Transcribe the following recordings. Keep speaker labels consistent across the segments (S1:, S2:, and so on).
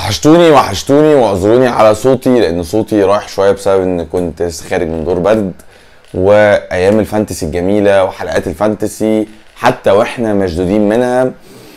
S1: وحشتوني وحشتوني واعذروني على صوتي لان صوتي رايح شويه بسبب ان كنت لسه خارج من دور برد وايام الفانتسي الجميله وحلقات الفانتسي حتى واحنا مشدودين منها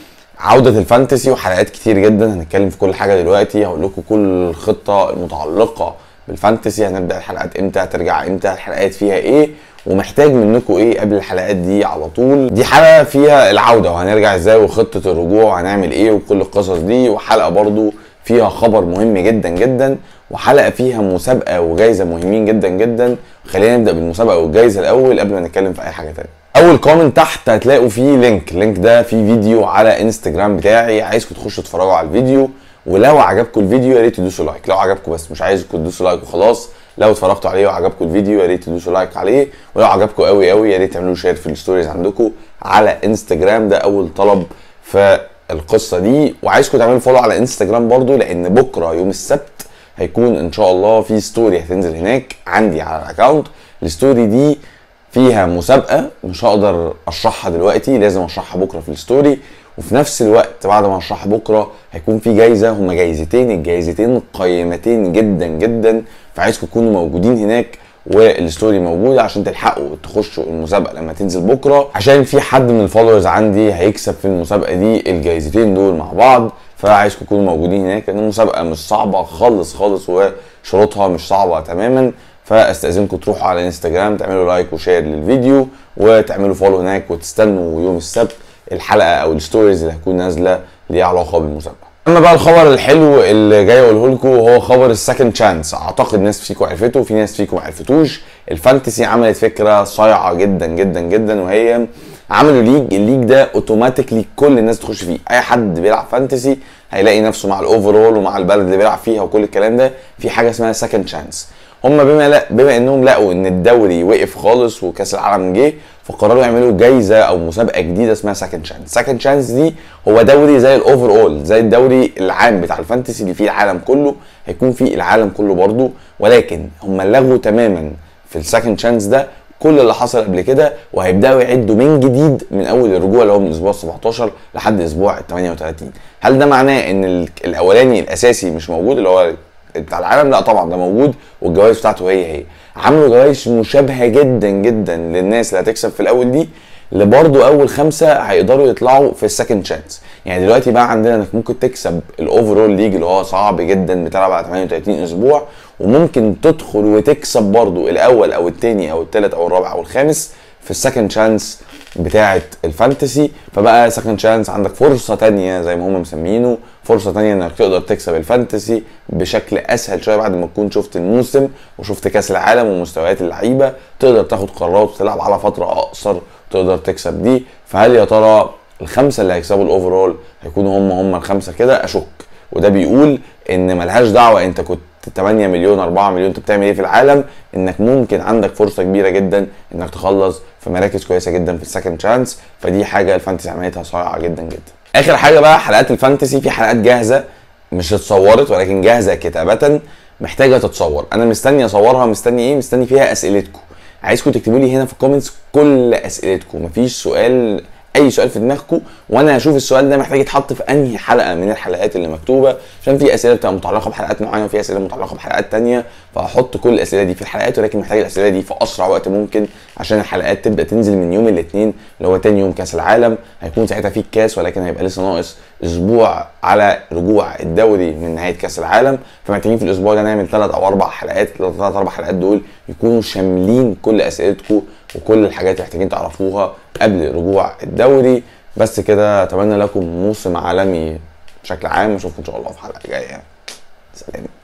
S1: عودة الفانتسي وحلقات كتير جدا هنتكلم في كل حاجة دلوقتي هقول لكم كل الخطة المتعلقة بالفانتسي هنبدأ الحلقات امتى هترجع امتى الحلقات فيها ايه ومحتاج منكم ايه قبل الحلقات دي على طول دي حلقة فيها العودة وهنرجع ازاي وخطة الرجوع وهنعمل ايه وكل القصص دي وحلقة برضو فيها خبر مهم جدا جدا وحلقة فيها مسابقة وجايزة مهمين جدا جدا خلينا نبدأ بالمسابقة والجايزة الأول قبل ما نتكلم في أي حاجة تانية اول كومنت تحت هتلاقوا فيه لينك اللينك ده فيه فيديو على انستجرام بتاعي عايزكم تخشوا تتفرجوا على الفيديو ولو عجبكم الفيديو يا ريت تدوسوا لايك لو عجبكم بس مش عايزكم تدوسوا لايك وخلاص لو اتفرجتوا عليه وعجبكم الفيديو يا ريت تدوسوا لايك عليه ولو عجبكم قوي قوي يا ريت تعملوا شير في الستوريز عندكم على انستجرام ده اول طلب في القصه دي وعايزكم تعملوا فولو على انستجرام برضو لان بكره يوم السبت هيكون ان شاء الله في ستوري هتنزل هناك عندي على الاكونت الستوري دي فيها مسابقه مش هقدر اشرحها دلوقتي لازم اشرحها بكره في الستوري وفي نفس الوقت بعد ما اشرحها بكره هيكون في جايزه هما جايزتين الجايزتين قيمتين جدا جدا فعايزكم تكونوا موجودين هناك والستوري موجوده عشان تلحقوا تخشوا المسابقه لما تنزل بكره عشان في حد من الفولورز عندي هيكسب في المسابقه دي الجايزتين دول مع بعض فعايزكم تكونوا موجودين هناك لان المسابقه مش صعبه خالص خالص وشروطها مش صعبه تماما فاستاذنكم تروحوا على انستجرام تعملوا لايك وشير للفيديو وتعملوا فولو هناك وتستنوا يوم السبت الحلقه او الستوريز اللي هتكون نازله ليها علاقه بالمسابقه اما بقى الخبر الحلو اللي جاي اقوله لكم هو خبر السكند شانس اعتقد ناس فيكم عرفته وفي ناس فيكم ما عرفتوش الفانتسي عملت فكره صايعه جدا جدا جدا وهي عملوا ليج الليج ده اوتوماتيكلي كل الناس تخش فيه اي حد بيلعب فانتسي هيلاقي نفسه مع الاوفرول ومع البلد اللي بيلعب فيها وكل الكلام ده في حاجه اسمها سكند شانس هم بما لا بما انهم لقوا ان الدوري وقف خالص وكاس العالم جه فقرروا يعملوا جايزه او مسابقه جديده اسمها سكند شانس سكند شانس دي هو دوري زي الاوفر اول زي الدوري العام بتاع الفانتسي اللي فيه العالم كله هيكون فيه العالم كله برضه ولكن هم لغوا تماما في السكند شانس ده كل اللي حصل قبل كده وهيبداوا يعدوا من جديد من اول الرجوع اللي هو من الاسبوع 17 لحد الاسبوع ال 38 هل ده معناه ان الاولاني الاساسي مش موجود اللي هو بتاع العالم لا طبعا ده موجود والجوائز بتاعته هي هي عملوا جوائز مشابهه جدا جدا للناس اللي هتكسب في الاول دي اللي برضه اول خمسه هيقدروا يطلعوا في السكند شانس يعني دلوقتي بقى عندنا انك ممكن تكسب الاوفرول ليج اللي هو صعب جدا بتلعب على 38 اسبوع وممكن تدخل وتكسب برضه الاول او الثاني او الثالث او الرابع او الخامس في السكند شانس بتاعه الفانتسي فبقى سكند شانس عندك فرصه تانية زي ما هم مسمينه فرصه تانية انك تقدر تكسب الفانتسي بشكل اسهل شويه بعد ما تكون شفت الموسم وشفت كاس العالم ومستويات اللعيبه تقدر تاخد قرارات وتلعب على فتره اقصر تقدر تكسب دي فهل يا ترى الخمسه اللي هيكسبوا الاوفرول هيكونوا هم هم الخمسه كده اشك وده بيقول ان ملهاش دعوه انت كنت 8 مليون 4 مليون انت بتعمل ايه في العالم انك ممكن عندك فرصه كبيره جدا انك تخلص في مراكز كويسه جدا في السكند شانس فدي حاجه الفانتسي عملتها صايعه جدا جدا اخر حاجه بقى حلقات الفانتسي في حلقات جاهزه مش اتصورت ولكن جاهزه كتابه محتاجه تتصور انا مستني اصورها مستني ايه مستني فيها اسئلتكم عايزكم تكتبوا لي هنا في الكومنتس كل اسئلتكم مفيش سؤال اي سؤال في دماغكم وانا هشوف السؤال ده محتاج يتحط في انهي حلقه من الحلقات اللي مكتوبه عشان في اسئله بتبقى متعلقه بحلقات معينه وفي اسئله متعلقه بحلقات تانية فهحط كل الاسئله دي في الحلقات ولكن محتاج الاسئله دي في اسرع وقت ممكن عشان الحلقات تبدا تنزل من يوم الاثنين اللي هو تاني يوم كاس العالم هيكون ساعتها في الكاس ولكن هيبقى لسه ناقص اسبوع على رجوع الدوري من نهايه كاس العالم فمحتاجين في الاسبوع ده نعمل ثلاث او اربع حلقات ثلاث اربع حلقات دول يكونوا شاملين كل اسئلتكم وكل الحاجات اللي محتاجين تعرفوها قبل رجوع الدوري بس كده اتمنى لكم موسم عالمي بشكل عام اشوفكم ان شاء الله في حلقه جايه سلام